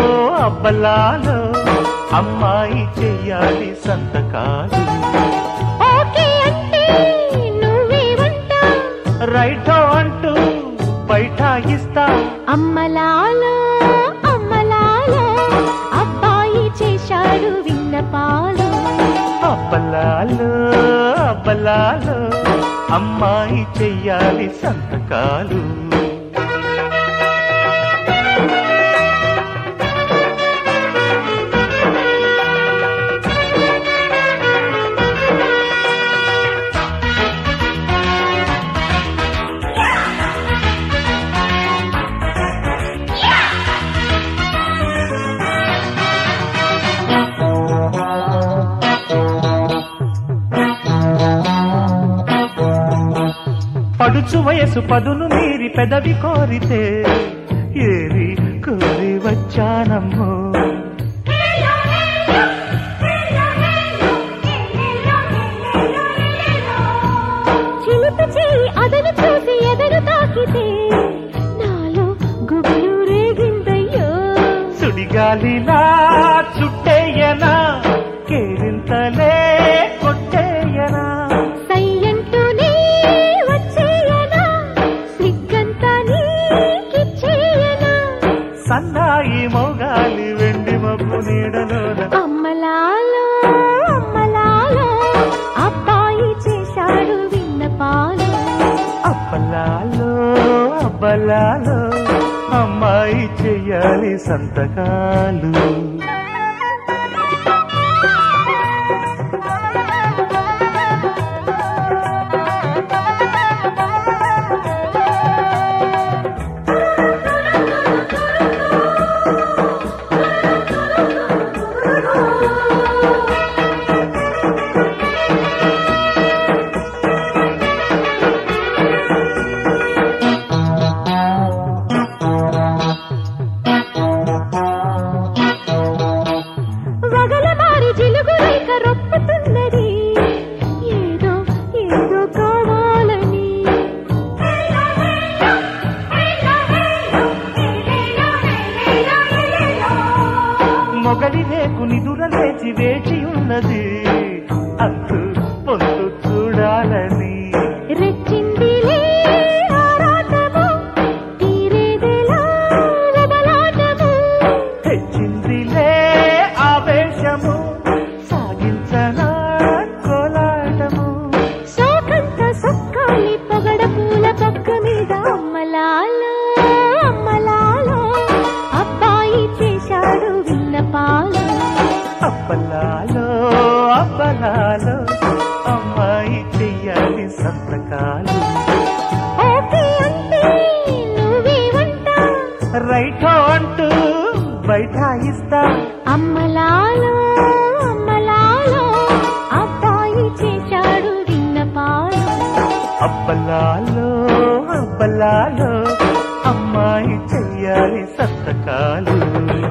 అబ్బలాలో అమ్మాయి చెయ్యాలి సంతకాలు ఓకే అంటే నువ్వే ఉంటా రైటో అంటూ బైఠాయిస్తా అమ్మలాలో అమ్మలాలో అబ్బాయి చేశాడు విన్నపాలు అబ్బలాలో అబ్బలాలో అమ్మాయి చెయ్యాలి సంతకాలు పడుచు వయసు పదును మీరి పెదవి కోరితే ఏరి కోరి వచ్చానమ్మో చిలుపు చేయి అదను చూసి ఎదరు తాకితే నాలో గుబులు రేగిందయ్యో సుడిగాలిలా చుట్టేయనా కేరింతలే కొట్టేయనా సయ్యంటూనే వచ్చేయనా సిగ్గంతా నీకిచ్చేయనా సన్నాయి మోగాలి వెండి మబ్బు నీడలోన అమ్మలాలో అమ్మలాలో అబ్బాయి చేశాడు విన్నపాలు అబ్బలాలో అబ్బలాలో అమ్మాయి చెయ్యాలి సంతకాలు వగలమారి జిలుగు రేఖ రొప్పుతున్నది ఏదో ఏదో కావాలని మొగలి రేకు నిదుర లేచి వేచి ఉన్నది అంతు పొందు చూడాలని రెచ్చిందిలే ఆరాటము తీరేదెలా రబలాటము తెచ్చిందిలే ఆవేశము సాగించనా కోలాటము శోకంత సొక్కాలి పొగడ పూల పక్క మీద అమ్మలాలో అమ్మలాలో అబ్బాయి చేశాడు విన్నపాలు అప్పలాలో అప్పలాలో అమ్మాయి చెయ్యాలి సంతకాలు ఓకే అంటే నువ్వే ఉంటా రైటో అంటూ బైఠాయిస్తా అమ్మలాలో అమ్మలాలో అబ్బాయి చేశాడు విన్నపాలు అబ్బలాలో అబ్బలాలో అమ్మాయి చెయ్యాలి సంతకాలు